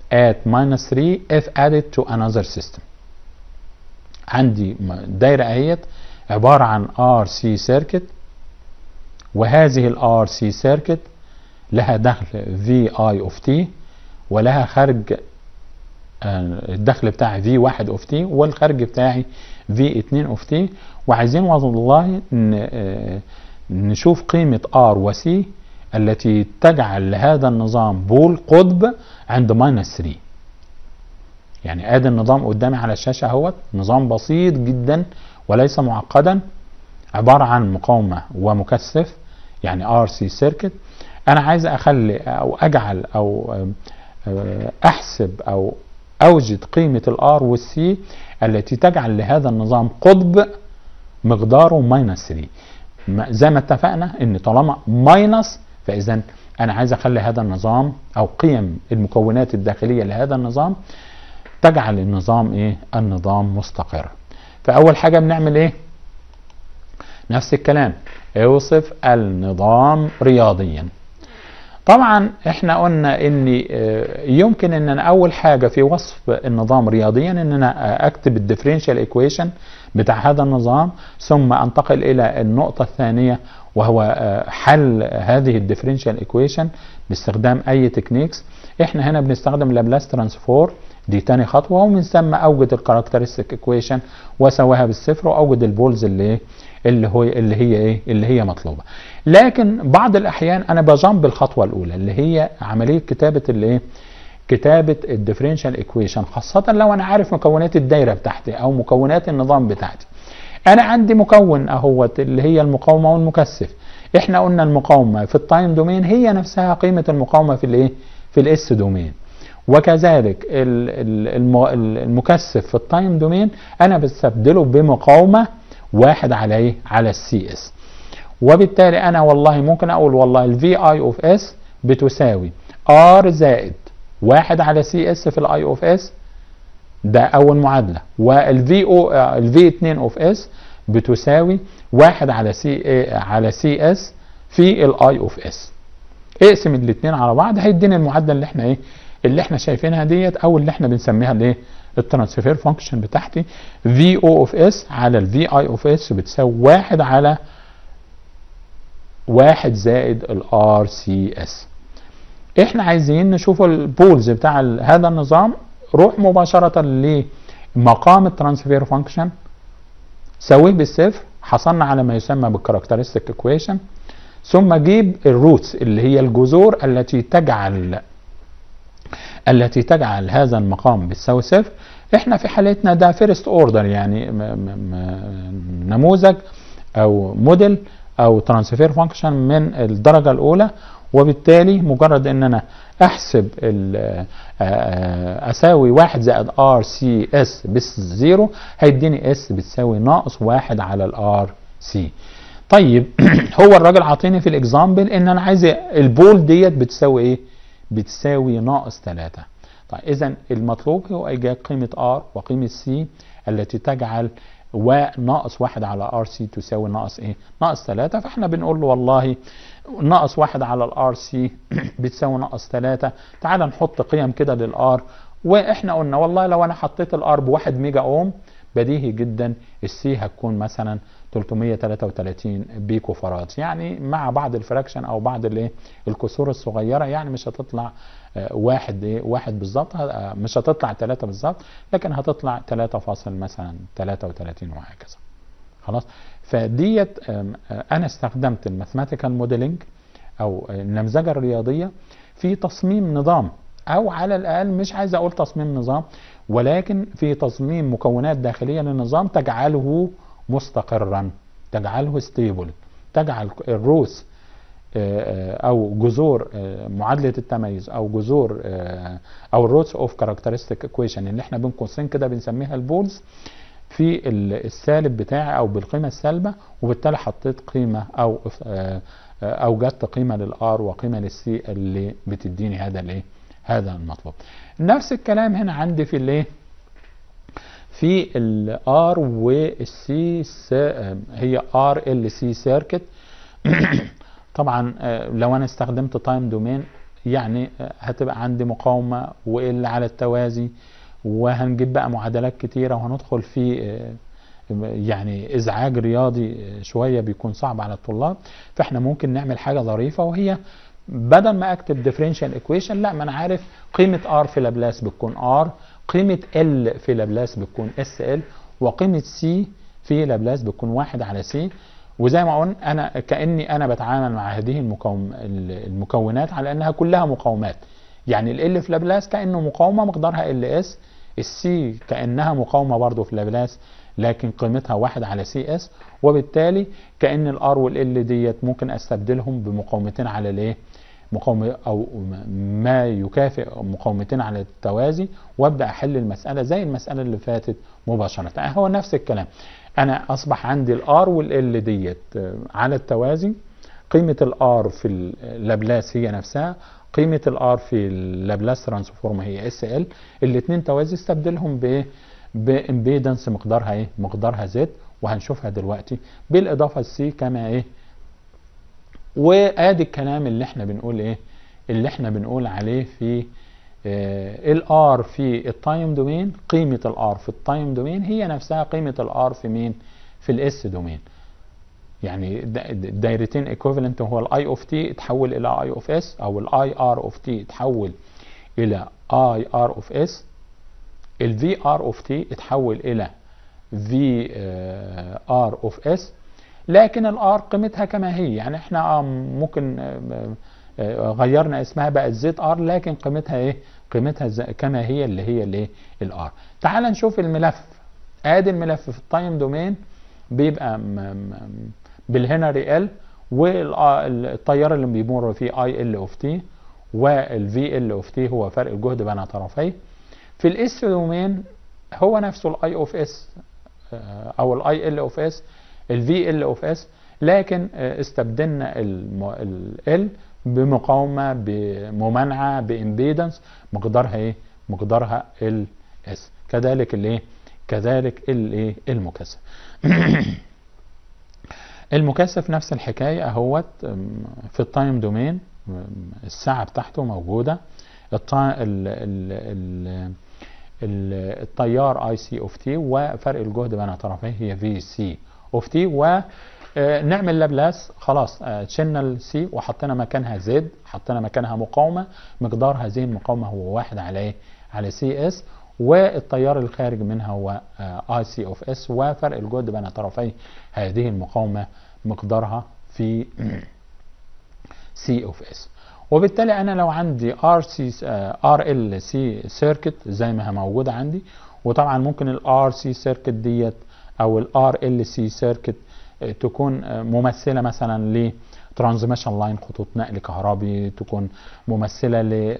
at minus 3 if added to another system عندي دايرة اهيت عبارة عن RC circuit وهذه ال RC circuit لها دخل VI of T ولها خرج الدخل بتاعي V1 of T والخرج بتاعي V2 of T وعايزين والله نشوف قيمة R و C التي تجعل لهذا النظام بول قطب عند ماينس 3 يعني ادي النظام قدامي على الشاشة اهوت نظام بسيط جدا وليس معقدا عبارة عن مقاومة ومكثف يعني ار سي سيركت انا عايز اخلي او اجعل او احسب او اوجد قيمة الار والسي التي تجعل لهذا النظام قطب مقداره ماينس 3 زي ما اتفقنا ان طالما ماينس فاذا انا عايز اخلي هذا النظام او قيم المكونات الداخليه لهذا النظام تجعل النظام ايه النظام مستقر فاول حاجه بنعمل ايه نفس الكلام اوصف النظام رياضيا طبعا احنا قلنا ان يمكن ان انا اول حاجه في وصف النظام رياضيا ان انا اكتب الديفرنشال ايكويشن بتاع هذا النظام ثم انتقل الى النقطه الثانيه وهو حل هذه الديفرنشال ايكويشن باستخدام اي تكنيكس احنا هنا بنستخدم لابلاس ترانسفور دي تاني خطوه ومن ثم اوجد الكاركترستيك ايكويشن واسويها بالصفر واوجد البولز اللي اللي هو اللي هي ايه اللي هي مطلوبه لكن بعض الاحيان انا بجنب الخطوه الاولى اللي هي عمليه كتابه الايه كتابه الديفرنشال ايكويشن خاصه لو انا عارف مكونات الدايره بتاعتي او مكونات النظام بتاعتي انا عندي مكون اهوت اللي هي المقاومه والمكثف احنا قلنا المقاومه في التايم دومين هي نفسها قيمه المقاومه في الايه في الاس دومين وكذلك المكثف في التايم دومين انا بستبدله بمقاومه واحد على ايه على السي اس وبالتالي انا والله ممكن اقول والله الفي اي اوف اس بتساوي ار زائد واحد على سي اس في الاي اوف اس ده اول معادله والفي او الفي 2 اوف اس بتساوي واحد على سي على سي اس في الاي اوف اس اقسم الاثنين على بعض هيديني المعادله اللي احنا ايه اللي احنا شايفينها ديت او اللي احنا بنسميها الايه الترانسفير فانكشن بتاعتي في او اوف اس على الفي اي اوف اس بتساوي واحد على واحد زائد الار سي اس احنا عايزين نشوف البولز بتاع هذا النظام روح مباشرة لمقام الترانسفير فانكشن سويه بالصفر حصلنا على ما يسمى بالكاركترستيك ايكويشن ثم جيب الروتس اللي هي الجذور التي تجعل التي تجعل هذا المقام بتساوي صفر احنا في حالتنا ده فيرست اوردر يعني م م نموذج او موديل او ترانسفير فانكشن من الدرجه الاولى وبالتالي مجرد ان انا احسب اساوي واحد زائد ار سي اس بس زيرو هيديني اس بتساوي ناقص واحد على الار سي طيب هو الراجل عاطيني في الاكزامبل ان انا عايز البول ديت بتساوي ايه بتساوي ناقص 3 طيب اذا المطلوب هو ايجاد قيمه ار وقيمه سي التي تجعل وناقص واحد على ار سي تساوي ناقص ايه؟ ناقص 3 فاحنا بنقول له والله ناقص واحد على الار سي بتساوي ناقص 3 تعال نحط قيم كده للار واحنا قلنا والله لو انا حطيت الار بواحد ميجا اوم بديهي جدا السي هتكون مثلا 333 بيكو فراد يعني مع بعض الفراكشن او بعض الايه الكسور الصغيره يعني مش هتطلع واحد ايه واحد بالظبط مش هتطلع 3 بالظبط لكن هتطلع 3 فاصل مثلا 33 وهكذا خلاص فديت انا استخدمت الماثماتيكال موديلنج او النمذجه الرياضيه في تصميم نظام او على الاقل مش عايز اقول تصميم نظام ولكن في تصميم مكونات داخليه للنظام تجعله مستقرا تجعله ستيبل تجعل الروس او جذور معادله التميز او جذور او الروتس اوف كاركترستيك ايكويشن اللي احنا بين قوسين كده بنسميها البولز في السالب بتاعي او بالقيمه السالبه وبالتالي حطيت قيمه او اوجدت قيمه للار وقيمه للسي اللي بتديني هذا الايه هذا المطلوب نفس الكلام هنا عندي في الايه في الار والسي هي ار ال سي سيركت طبعا لو انا استخدمت تايم دومين يعني هتبقى عندي مقاومة وإل على التوازي وهنجيب بقى معادلات كتيرة وهندخل في آه، يعني ازعاج رياضي شويه بيكون صعب على الطلاب فاحنا ممكن نعمل حاجه ظريفه وهي بدل ما اكتب ديفرنشال ايكويشن لا ما انا عارف قيمه ار في لابلاس بتكون ار قيمه ال في لابلاس بتكون اس ال وقيمه سي في لابلاس بتكون واحد على سي وزي ما قلنا انا كاني انا بتعامل مع هذه المكون المكونات على انها كلها مقاومات يعني ال في لابلاس كانه مقاومه مقدارها ال اس السي كانها مقاومه برضه في لابلاس لكن قيمتها واحد على سي اس وبالتالي كان الار والال ديت ممكن استبدلهم بمقاومتين على الايه مقاومة او ما يكافئ مقاومتين على التوازي وابدا احل المساله زي المساله اللي فاتت مباشره هو نفس الكلام انا اصبح عندي الار والال ديت على التوازي قيمه الار في اللابلاس هي نفسها قيمه الار في اللابلاس ترانسفورم هي اس ال الاثنين توازي استبدلهم بايه بامبيدنس مقدارها ايه مقدارها زد وهنشوفها دلوقتي بالاضافه لسي كما ايه وادي الكلام اللي احنا بنقول ايه اللي احنا بنقول عليه في آه الار في التايم دومين قيمه الار في التايم دومين هي نفسها قيمه الار في مين في الاس دومين يعني الدايرتين ايكوفالنت هو الاي اوف تي اتحول الى اي اوف اس او الاي ار اوف تي اتحول الى اي ار اوف اس الفي ار اوف تي اتحول الى في ار اوف اس لكن الار قيمتها كما هي يعني احنا ممكن غيرنا اسمها بقت زد ار لكن قيمتها ايه قيمتها كما هي اللي هي الايه الار تعال نشوف الملف ادي الملف في التايم دومين بيبقى بالهنري ال والتيار اللي بيمر فيه اي ال اوف تي والفي ال اوف تي هو فرق الجهد بين طرفيه في الاس دومين هو نفسه الاي اوف اس او الاي ال اوف اس الفي ال اوف اس لكن استبدلنا ال بمقاومه بممانعه بامبيدنس مقدارها ايه مقدارها ال اس كذلك الايه كذلك الايه المكثف المكثف نفس الحكايه اهوت في التايم دومين الساعه بتاعته موجوده التيار اي سي اوف تي وفرق الجهد بين طرفيه هي في سي اوف تي ونعمل لابلاس خلاص شلنا السي وحطينا مكانها زد حطينا مكانها مقاومه مقدار هذه المقاومه هو واحد على على سي اس والتيار الخارج منها هو اي سي اوف اس وفرق الجهد بين طرفي هذه المقاومه مقدارها في سي اوف اس وبالتالي انا لو عندي ار سي ار ال سي سيركت زي ما هي موجوده عندي وطبعا ممكن الار سي سيركت ديت او الار ل سي سيركت تكون ممثله مثلا ل ترانزميشن لاين خطوط نقل كهربي تكون ممثله ل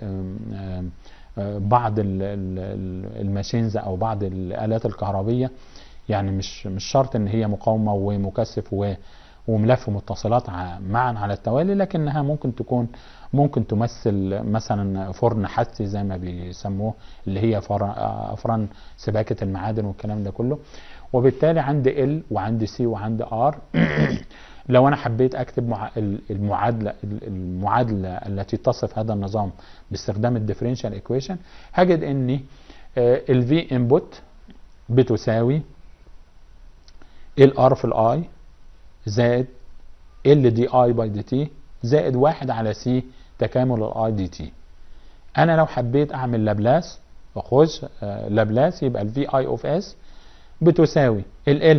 بعض الماشينز او بعض الالات الكهربيه يعني مش مش شرط ان هي مقاومه ومكثف وملف متصلات معا على التوالي لكنها ممكن تكون ممكن تمثل مثلا فرن حثي زي ما بيسموه اللي هي افران سباكه المعادن والكلام ده كله وبالتالي عندي ال وعندي سي وعندي ار لو انا حبيت اكتب المعادله المعادله التي تصف هذا النظام باستخدام الديفرنشال ايكويشن هجد ان الفي انبوت بتساوي الار في الاي زائد ال دي اي باي دي تي زائد واحد على سي تكامل الاي دي تي انا لو حبيت اعمل لابلاس واخش لابلاس يبقى الفي اي اوف اس بتساوي ال ال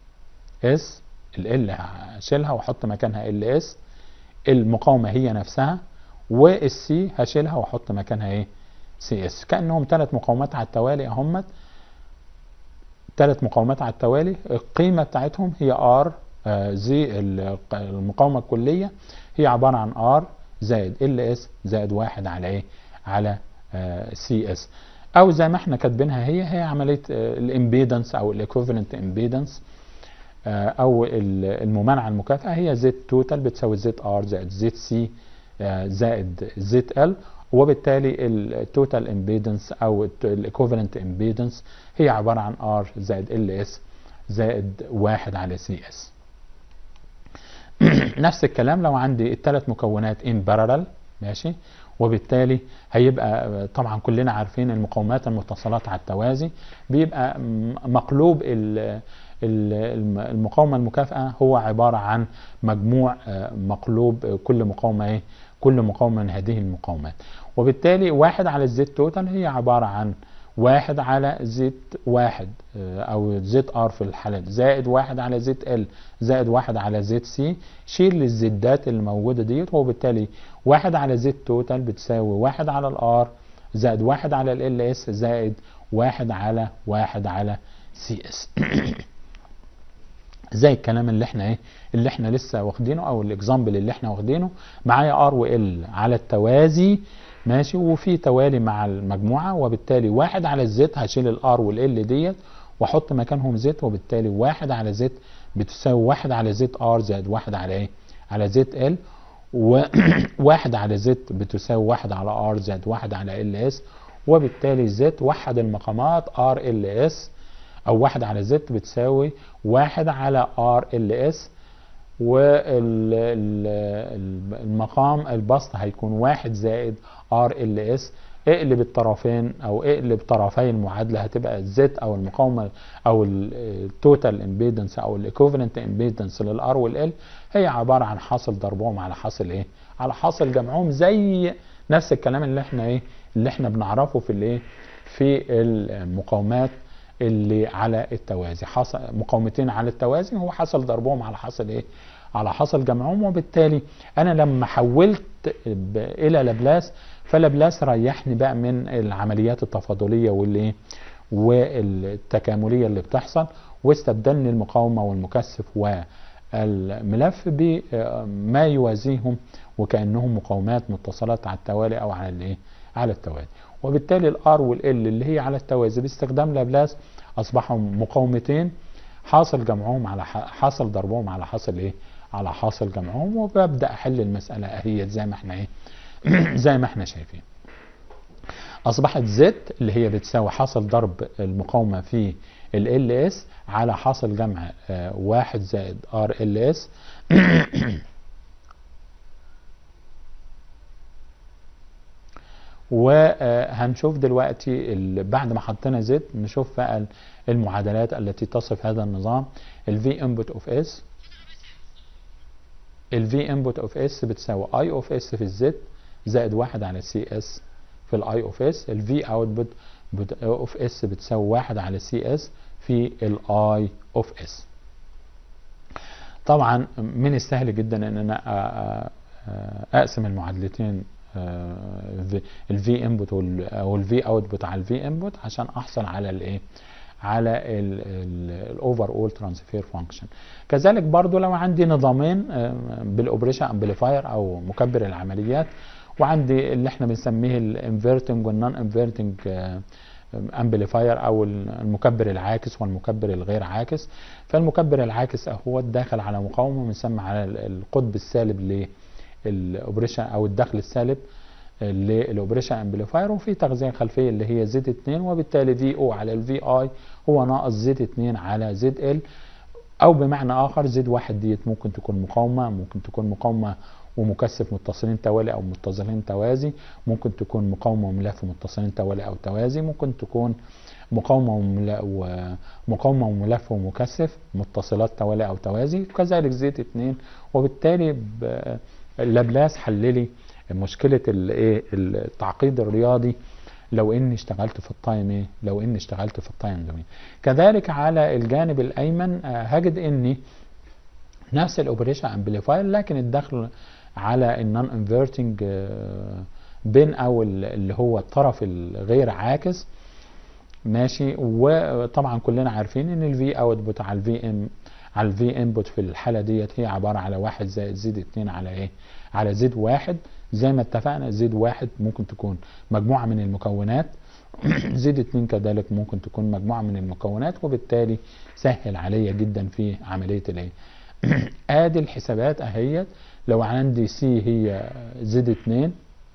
اس ال ال هشيلها واحط مكانها ال اس المقاومه هي نفسها والسي هشيلها واحط مكانها ايه سي اس كانهم ثلاث مقاومات على التوالي اهمت ثلاث مقاومات على التوالي القيمه بتاعتهم هي ار زي المقاومه الكليه هي عباره عن ار زائد ال اس زائد واحد على ايه على سي اس او زي ما احنا كاتبينها هي هي عمليه الامبيدنس او الايكوفالنت امبيدنس او الممانعه المكافئه هي زد توتال بتساوي زد ار زائد زد سي زائد زد ال وبالتالي التوتال امبيدنس او الايكوفالنت امبيدنس هي عباره عن ار زائد ال اس زائد واحد على سي اس نفس الكلام لو عندي الثلاث مكونات ان بارالل ماشي وبالتالي هيبقى طبعا كلنا عارفين المقاومات المتصلات على التوازي بيبقى م- مقلوب ال- ال- المقاومة المكافئة هو عبارة عن مجموع آه، مقلوب آه، كل مقاومة ايه كل مقاومة من هذه المقاومات وبالتالي واحد على الزد توتال هي عبارة عن واحد على زد واحد آه، او زد ار في الحالة دي زائد واحد على زد ال زائد واحد على زد سي شيل الزدات اللي موجودة ديت وبالتالي واحد على زد توتال بتساوي واحد على الار زائد واحد على ال اس زائد واحد على واحد على سي اس زي الكلام اللي احنا ايه اللي احنا لسه واخدينه او الاكزامبل اللي احنا واخدينه معايا ار وال على التوازي ماشي وفي توالي مع المجموعه وبالتالي واحد على الزد هشيل الار والال ديت واحط مكانهم زد وبالتالي واحد على زد بتساوي واحد على زد ار زائد واحد على ايه على زد ال وواحد على زد بتساوي واحد على ار زائد واحد على ال اس وبالتالي زد وحد المقامات ار ال اس او واحد على زد بتساوي واحد على ار ال اس والمقام البسط هيكون واحد زائد ار ال اس اقلب الطرفين او اقلب طرفي المعادله هتبقى زد او المقاومه او التوتال امبيدنس او الايكوفالنت امبيدنس للار والال هي عباره عن حاصل ضربهم على حاصل ايه على حاصل جمعهم زي نفس الكلام اللي احنا ايه اللي احنا بنعرفه في الايه في المقاومات اللي على التوازي حصل مقاومتين على التوازي هو حصل ضربهم على حصل ايه على حصل جمعهم وبالتالي انا لما حولت ب- الى لابلاس فلابلاس ريحني بقى من العمليات التفاضليه والايه والتكامليه اللي بتحصل واستبدلني المقاومه والمكثف والملف بما يوازيهم وكانهم مقاومات متصلات على التوالي او على الايه على التوالي وبالتالي الار والال اللي هي على التوازي باستخدام لابلاس اصبحوا مقاومتين حاصل جمعهم على ح- حاصل ضربهم على حاصل ايه على حاصل جمعهم وببدا احل المساله اهي زي ما احنا ايه زي ما احنا شايفين اصبحت زد اللي هي بتساوي حاصل ضرب المقاومه في ال اس على حاصل جمع آه، واحد زائد ار ال اس وهنشوف دلوقتي ال- بعد ما حطينا زد نشوف بقى المعادلات التي تصف هذا النظام ال V input of S ال V input of S بتساوي I of S في الزد زائد واحد على سي اس في الاي اوف اس ال V output بت- of S بتساوي واحد على سي اس في الاي اوف اس طبعا من السهل جدا ان انا أ- أ- اقسم المعادلتين الفي انبوت او الفي اوتبوت على الفي انبوت عشان احصل على الايه على الاوفر اول ترانسفير فانكشن كذلك برضو لو عندي نظامين آه، بالاوبريشن امبليفاير او مكبر العمليات وعندي اللي احنا بنسميه الانفيرتنج والنون انفيرتنج امبليفاير او المكبر العاكس والمكبر الغير عاكس فالمكبر العاكس هو داخل على مقاومه بنسمى على القطب السالب للاوبريشن او الدخل السالب للاوبريشن امبليفاير وفي تغذيه خلفيه اللي هي زد 2 وبالتالي في او على الفي اي هو ناقص زد 2 على زد ال او بمعنى اخر زد واحد ديت ممكن تكون مقاومه ممكن تكون مقاومه ومكثف متصلين توالي او متصلين توازي ممكن تكون مقاومه وملف متصلين توالي او توازي ممكن تكون مقاومه ومل- ومقاومه وملف ومكثف متصلات توالي او توازي كذلك زيت اتنين وبالتالي ب- لابلاس حللي مشكله الايه التعقيد الرياضي لو اني اشتغلت في التايم ايه لو اني اشتغلت في التايم دومين كذلك على الجانب الايمن آه، هجد اني نفس الاوبريشن امبليفاير لكن الدخل على النون انفيرتنج بين او ال- اللي هو الطرف الغير عاكس ماشي وطبعا كلنا عارفين ان الفي اوتبوت على الفي ام على الفي انبوت في الحاله ديت هي عباره على واحد زائد زد اتنين على ايه على زد واحد زي ما اتفقنا زد واحد ممكن تكون مجموعه من المكونات زد اتنين كذلك ممكن تكون مجموعه من المكونات وبالتالي سهل عليا جدا في عمليه الايه ادي الحسابات اهيت لو عندي سي هي زد اتنين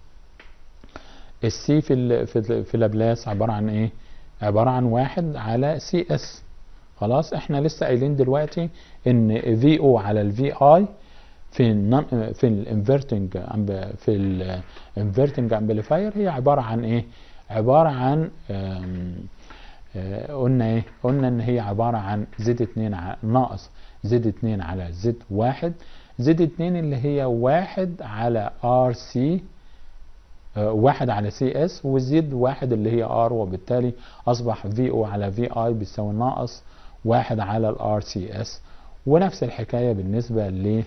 السي في ال في ال في لابلاس عباره عن ايه عباره عن واحد على سي اس خلاص احنا لسه قايلين دلوقتي ان في او على الفي اي في النون في الانفرتنج في الانفرتنج امبليفاير هي عباره عن ايه عباره عن آم، آه، قلنا ايه قلنا ان هي عباره عن زد 2 ناقص زد 2 على زد 1 زد 2 اللي هي 1 على ار سي واحد على سي اس وزد واحد اللي هي ار وبالتالي اصبح في او على في اي بيساوي ناقص واحد على الار سي اس ونفس الحكايه بالنسبه ل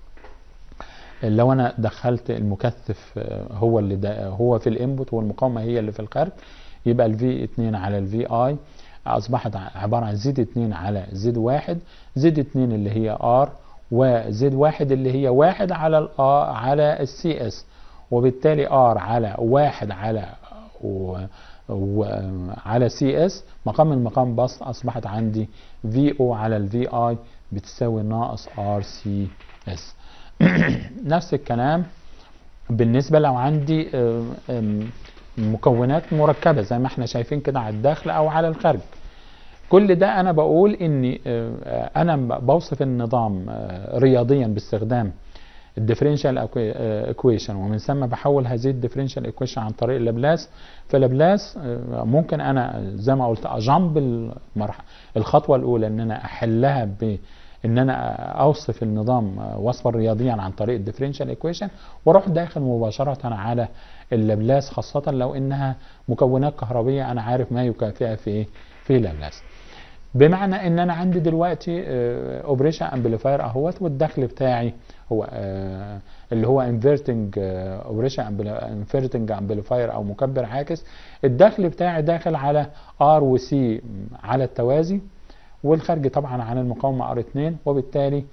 لو انا دخلت المكثف آه، هو اللي ده هو في الانبوت والمقاومه هي اللي في الخارج يبقى الفي 2 على الفي اي اصبحت ع- عباره عن زد 2 على زد 1 زد 2 اللي هي ار وزد 1 اللي هي 1 على ال على السي اس وبالتالي ار على 1 على و و على سي اس مقام المقام بسط اصبحت عندي في او على الفي اي بتساوي ناقص ار سي اس نفس الكلام بالنسبه لو عندي آم، آم، مكونات مركبه زي ما احنا شايفين كده على الداخل او على الخارج كل ده انا بقول اني آه، انا بوصف النظام آه، رياضيا باستخدام الديفرنشال ايكويشن ومن ثم بحول هذه الديفرنشال ايكويشن عن طريق لابلاس فلابلاس آه، ممكن انا زي ما قلت اجامب المرحله الخطوه الاولى ان انا احلها ب ان انا اوصف النظام آه، وصفا رياضيا عن طريق الديفرنشال ايكويشن واروح داخل مباشره على اللابلاس خاصه لو انها مكونات كهربيه انا عارف ما يكافئها في ايه في لابلاس بمعنى ان انا عندي دلوقتي اوبريشن امبليفاير اهوت والدخل بتاعي هو آه، اللي هو انفيرتنج اوبريشن انفيرتنج امبليفاير او مكبر عاكس الدخل بتاعي داخل على ار وسي على التوازي والخارج طبعا عن المقاومه ار 2 وبالتالي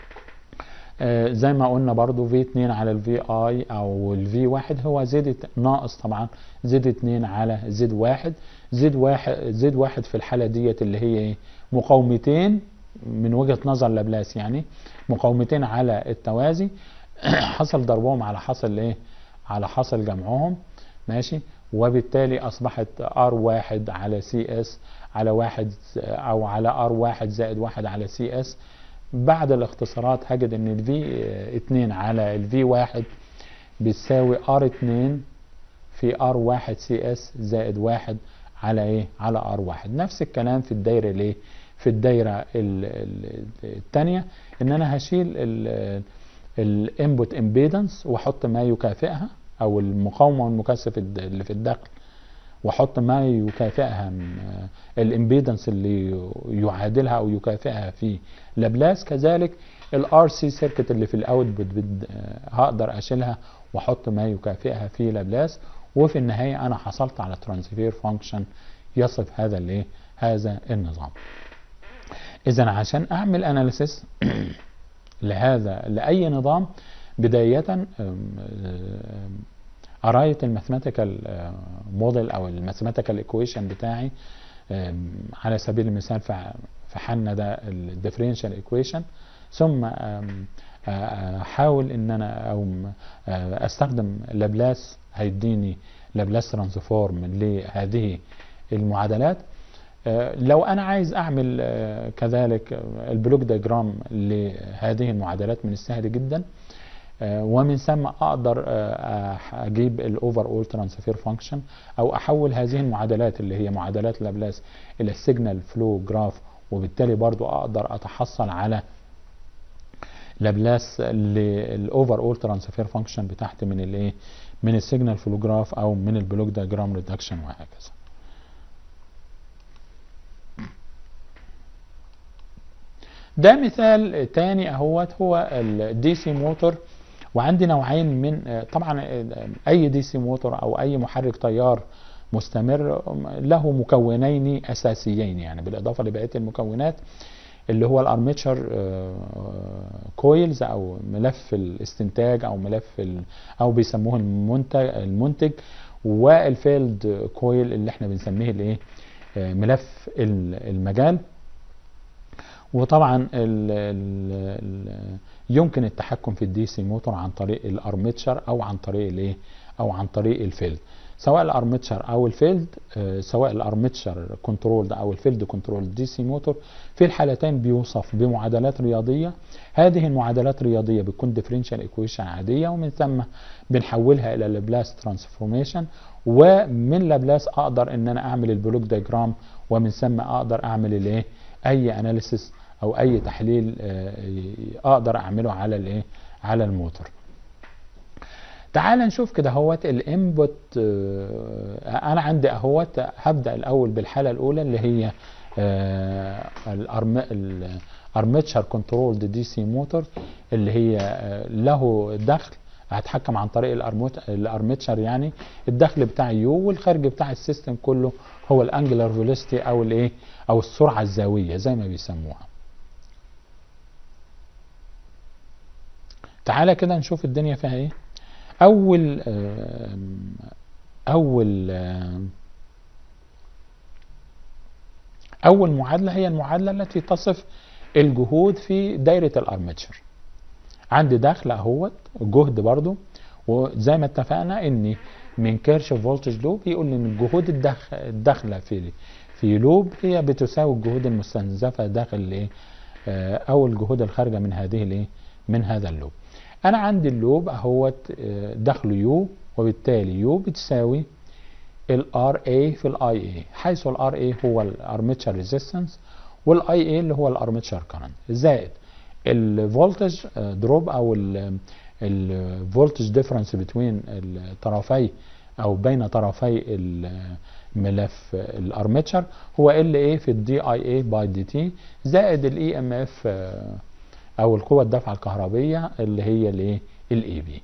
آه، زي ما قلنا برضو في 2 على الفي اي او الفي 1 هو زد ناقص طبعا زد 2 على زد 1 زد 1 زد 1 في الحاله ديت اللي هي ايه مقاومتين من وجهه نظر لابلاس يعني مقاومتين على التوازي حصل ضربهم على حصل ايه على حصل جمعهم ماشي وبالتالي اصبحت ار واحد على سي اس على واحد او على ار واحد زائد واحد على سي اس بعد الاختصارات هجد ان الفي 2 على الفي 1 بتساوي ار 2 في ار 1 سي اس زائد 1 على ايه على ار 1 نفس الكلام في الدايره الايه في الدايره الثانيه ان انا هشيل الانبوت امبيدنس واحط ما يكافئها او المقاومه والمكثف الد- اللي في الداخل واحط ما يكافئها الامبيدنس اللي يعادلها او يكافئها في لابلاس كذلك الار سي سيركت اللي في الاوتبوت هقدر اشيلها واحط ما يكافئها في لابلاس وفي النهايه انا حصلت على ترانسفير فانكشن يصف هذا الايه هذا النظام اذا عشان اعمل اناليسيس لهذا لاي نظام بدايه أم، أم، قرايه الماثيماتيكال موديل او الماثيماتيكال ايكويشن بتاعي أم، على سبيل المثال في في حالنا ده الديفرنشال ايكويشن ثم أم، أ- احاول ان انا او م- أ- استخدم لابلاس هيديني لابلاس ترانسفورم لهذه المعادلات آه، لو انا عايز اعمل آه، كذلك آه، البلوك دياجرام لهذه المعادلات من السهل جدا آه، ومن ثم اقدر آه، أح- اجيب الاوفر اول ترانسفير فانكشن او احول هذه المعادلات اللي هي معادلات لابلاس الى السيجنال فلو جراف وبالتالي برضو اقدر اتحصل على لابلاس للاوفر اول ترانسفير فانكشن بتاعتي من الايه من السيجنال فلو جراف او من البلوك دياجرام ريدكشن وهكذا ده مثال تاني اهوت هو الدي سي موتور وعندي نوعين من طبعا اي دي سي موتور او اي محرك تيار مستمر له مكونين اساسيين يعني بالاضافه لبقيه المكونات اللي هو الارميتشر كويلز او ملف الاستنتاج او ملف ال او بيسموه المنتج المنتج والفيلد كويل اللي احنا بنسميه الايه آه، ملف ال- المجال وطبعا ال ال ال يمكن التحكم في الدي سي موتور عن طريق الارميتشر او عن طريق الايه او عن طريق الفيلد سواء الارمتشر او الفيلد آه، سواء الارمتشر كنترول او الفيلد كنترول دي سي موتور في الحالتين بيوصف بمعادلات رياضيه هذه المعادلات الرياضيه بتكون ديفرنشال ايكويشن عاديه ومن ثم بنحولها الى لابلاس ترانسفورميشن ومن لابلاس اقدر ان انا اعمل البلوك دايجرام ومن ثم اقدر اعمل الايه اي اناليسيس او اي تحليل آه، اقدر اعمله على الايه على الموتور تعال نشوف كده اهوت الانبوت انا عندي اهوت هبدا الاول بالحاله الاولى اللي هي الارمتشر كنترول دي سي موتور اللي هي آه، له دخل هتحكم عن طريق الارمتشر يعني الدخل بتاع يو والخارج بتاع السيستم كله هو الانجلر فيلوسيتي او الايه او السرعه الزاويه زي ما بيسموها تعالى كده نشوف الدنيا فيها ايه اول اول اول معادله هي المعادله التي تصف الجهود في دايره الارمتشر عندي دخل اهوت جهد برضو وزي ما اتفقنا ان من كيرش فولتج لوب يقول ان الجهود الداخله في في لوب هي بتساوي الجهود المستنزفه داخل الايه او الجهود الخارجه من هذه الايه من هذا اللوب انا عندي اللوب اهوت دخله يو وبالتالي يو بتساوي الار اي في الاي اي حيث الار اي هو الارمتشر ريزيستنس والاي اي اللي هو الارمتشر كرنت زائد الفولتج دروب او الفولتج ديفرنس بين الطرفي او بين طرفي الملف الارمتشر هو ال اي في الدي اي اي باي دي تي زائد الاي ام اف او القوة الدفعة الكهربية اللي هي الايه الاي بي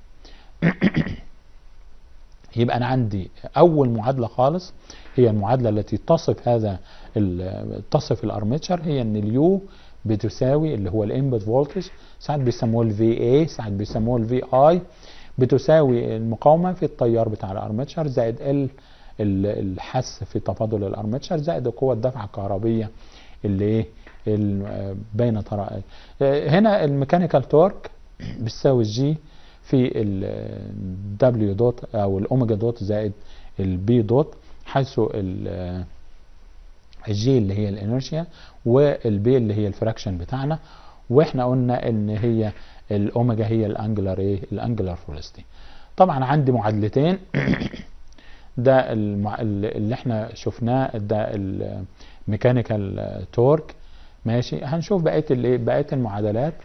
يبقى انا عندي اول معادلة خالص هي المعادلة التي تصف هذا تصف الارمتشر هي ان اليو بتساوي اللي هو الانبوت فولتج ساعات بيسموه الفي اي ساعات بيسموه الفي اي بتساوي المقاومة في التيار بتاع الارمتشر زائد ال الحس في تفاضل الارمتشر زائد القوة الدفعة الكهربية اللي ايه بين طرائق هنا الميكانيكال تورك بتساوي جي في الدبليو دوت او الاوميجا دوت زائد البي دوت حيث الجي اللي هي الانرشيا والبي اللي هي الفراكشن بتاعنا واحنا قلنا ان هي الاوميجا هي الانجلر ايه الانجلر فولستي طبعا عندي معادلتين ده اللي احنا شفناه ده الميكانيكال تورك ماشي هنشوف بقيه الايه بقيه المعادلات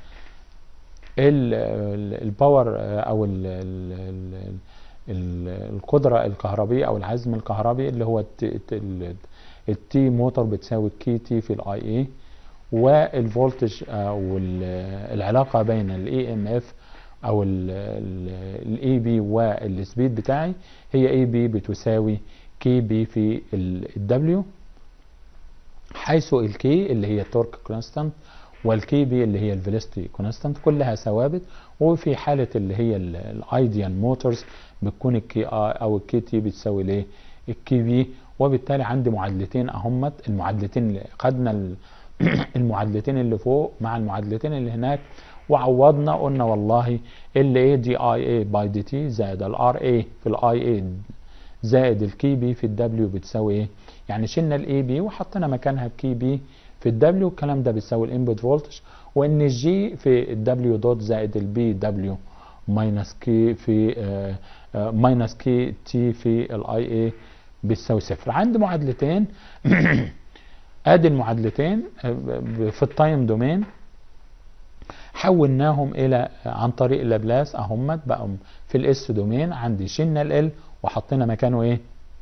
الباور او ال ال ال القدره الكهربيه او العزم الكهربي اللي هو التي موتور بتساوي كي تي في الاي اي والفولتج او العلاقه بين الاي ام اف او الاي بي والسبيد بتاعي هي اي بي بتساوي كي بي في الدبليو حيث الكي اللي هي التورك كونستانت والكي بي اللي هي الفيلوسيتي كونستانت كلها ثوابت وفي حاله اللي هي الايديال موتورز بتكون الكي ار او الكي تي بتساوي الايه الكي بي وبالتالي عندي معادلتين اهمت المعادلتين اللي خدنا المعادلتين اللي فوق مع المعادلتين اللي هناك وعوضنا قلنا والله ال اي دي اي اي باي دي تي زائد الار اي في الاي اي زائد الكي بي في الدبليو بتساوي ايه يعني شلنا الاي بي وحطينا مكانها الكي بي في الدبليو الكلام ده بيساوي الانبوت فولتج وان الجي في الدبليو دوت زائد البي دبليو ماينس كي في ماينس كي تي في الاي اي بتساوي صفر عندي معادلتين ادي المعادلتين في التايم دومين حولناهم الى عن طريق لابلاس اهمت بقوا في الاس دومين عندي شلنا ال وحطينا مكانه ايه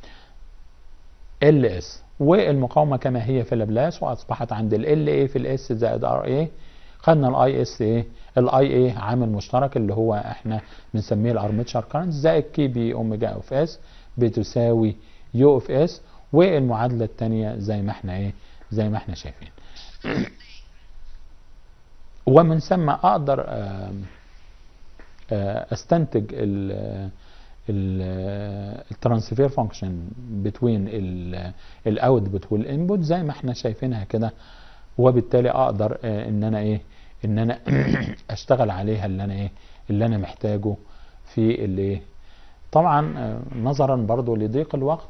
ال اس والمقاومه كما هي في لابلاس واصبحت عند ال اي في الاس زائد ار اي خدنا الاي اس ايه الاي اي عامل مشترك اللي هو احنا بنسميه الارمتشر كارنت زائد كي بي اوميجا اوف اس بتساوي يو اوف اس والمعادله الثانيه زي ما احنا ايه زي ما احنا شايفين ومن ثم اقدر استنتج الترانسفير فانكشن بتوين الاوتبوت والانبوت زي ما احنا شايفينها كده وبالتالي اقدر ان انا ايه ان انا اشتغل عليها اللي انا ايه اللي انا محتاجه في الايه طبعا آه، نظرا برضو لضيق الوقت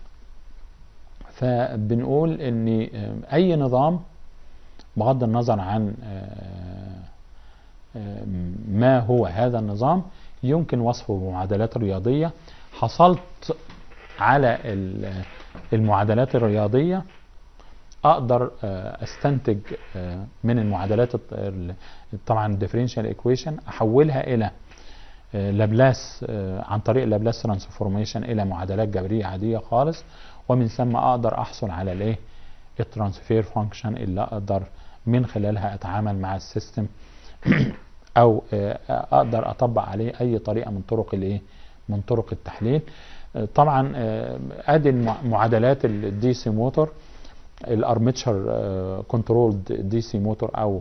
فبنقول ان آه، اي نظام بغض النظر عن آه، آه، ما هو هذا النظام يمكن وصفه بمعادلات رياضية حصلت على ال- المعادلات الرياضية اقدر آه، استنتج آه، من المعادلات الط- ال- طبعا الديفرنشال ايكويشن احولها الى آه، لابلاس آه، عن طريق اللابلاس ترانسفورميشن الى معادلات جبريه عاديه خالص ومن ثم اقدر احصل على الايه الترانسفير فانكشن اللي اقدر من خلالها اتعامل مع السيستم او آه، اقدر اطبق عليه اي طريقه من طرق الايه من طرق التحليل آه، طبعا آه، ادي المع- معادلات الدي سي موتور الارمتشر كنترولد دي سي موتور او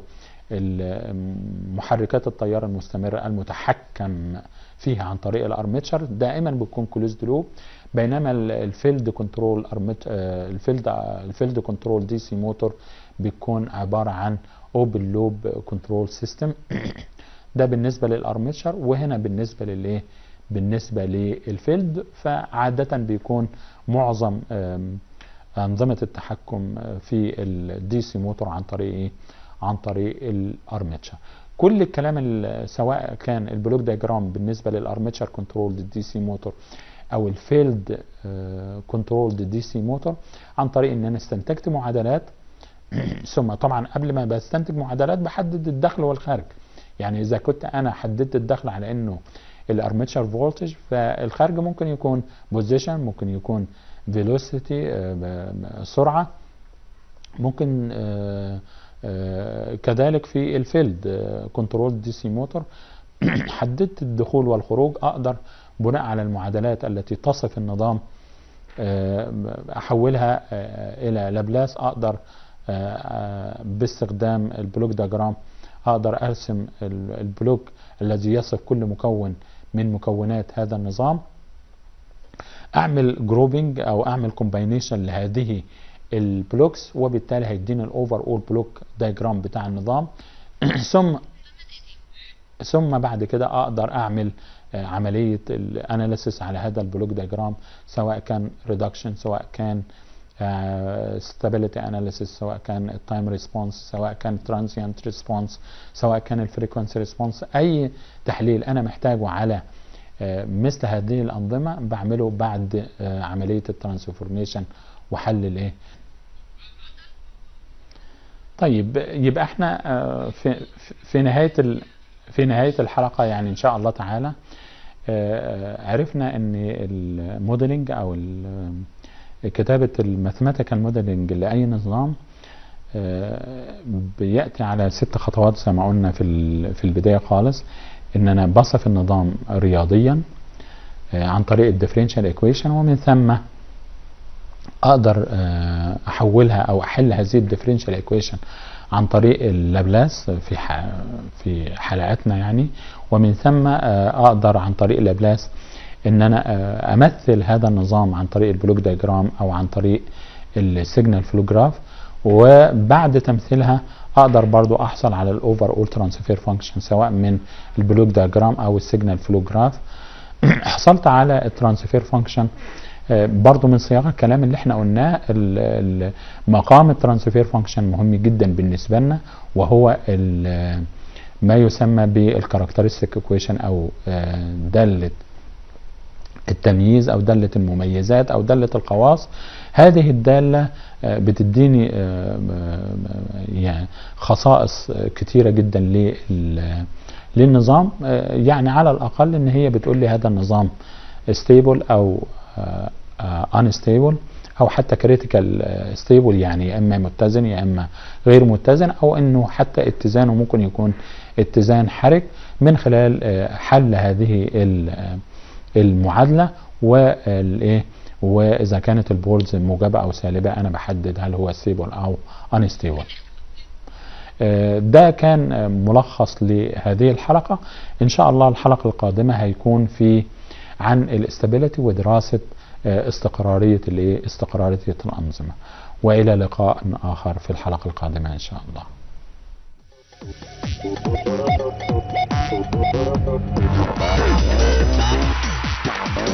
ال- محركات التيار المستمرة المتحكم فيها عن طريق الارمتشر دائما بتكون كلوزد لوب بينما ال- الفيلد كنترول أرمت آه، الفيلد آه، الفيلد كنترول دي سي موتور بيكون عبارة عن اوبن لوب كنترول سيستم ده بالنسبة للارمتشر وهنا بالنسبة للايه بالنسبة للفيلد فعادة بيكون معظم آم، أنظمة التحكم في الدي سي موتور عن طريق إيه؟ عن طريق الارمتشر كل الكلام ال- سواء كان البلوك دياجرام بالنسبه للارمتشر كنترول دي سي موتور او الفيلد كنترول دي سي موتور عن طريق ان انا استنتجت معادلات ثم طبعا قبل ما بستنتج معادلات بحدد الدخل والخارج يعني اذا كنت انا حددت الدخل على انه الارمتشر فولتج فالخارج ممكن يكون بوزيشن ممكن يكون فيلوسيتي سرعه ممكن آه، آه، كذلك في الفيلد كنترول دي سي موتور حددت الدخول والخروج اقدر بناء على المعادلات التي تصف النظام آه، احولها آه، الى لابلاس اقدر آه، آه، باستخدام البلوك دياجرام اقدر ارسم ال- البلوك الذي يصف كل مكون من مكونات هذا النظام اعمل جروبنج او اعمل كومباينيشن لهذه البلوكس وبالتالي هيديني الاوفر اول بلوك دايجرام بتاع النظام ثم ثم بعد كده اقدر اعمل آه، عمليه الاناليسيس على هذا البلوك دايجرام سواء كان ريدكشن سواء كان ستابيليتي اناليسيس سواء كان التايم ريسبونس سواء كان ترانزيانت ريسبونس سواء كان الفريكونسي ريسبونس اي تحليل انا محتاجه على آه، مثل هذه الانظمه بعمله بعد آه، عمليه الترانسفورميشن وحل الايه طيب يبقى احنا آه، في في نهايه ال- في نهايه الحلقه يعني ان شاء الله تعالى آه، عرفنا ان الموديلنج او ال- كتابه الماثيماتيكال موديلنج لاي نظام آه، بياتي على ست خطوات زي ما قلنا في ال- في البدايه خالص ان انا بصف النظام رياضيا آه، عن طريق الديفرنشال ايكويشن ومن ثم اقدر آه، احولها او احل هذه الديفرنشال ايكويشن عن طريق اللابلاس في ح- في حلقاتنا يعني ومن ثم آه، اقدر عن طريق اللابلاس ان انا آه، امثل هذا النظام عن طريق البلوك دايجرام او عن طريق السيجنال فلو جراف وبعد تمثيلها اقدر برضو احصل على الاوفر اول ترانسفير فانكشن سواء من البلوك دايجرام او السيجنال فلو جراف حصلت على الترانسفير فانكشن برضو من صياغه الكلام اللي احنا قلناه ال- ال- مقام الترانسفير فانكشن مهم جدا بالنسبه لنا وهو ال- ما يسمى بالكاركترستيك ايكويشن او آه، داله التمييز او داله المميزات او داله الخواص هذه الداله آه، بتديني آه، آه، يعني خصائص آه، كتيره جدا لل- للنظام آه، يعني على الاقل ان هي بتقول لي هذا النظام ستيبل او انستيبل او حتى كريتيكال ستيبل يعني يا اما متزن يا اما غير متزن او انه حتى اتزانه ممكن يكون اتزان حرج من خلال آه، حل هذه ال- آه، المعادله والايه واذا كانت البولز موجبه او سالبه انا بحدد هل هو ستيبل او انستيبل ده كان آه، ملخص لهذه الحلقه ان شاء الله الحلقه القادمه هيكون في عن الاستابيليتي ودراسه آه، استقراريه الايه استقراريه الانظمه والى لقاء اخر في الحلقه القادمه ان شاء الله Thank you.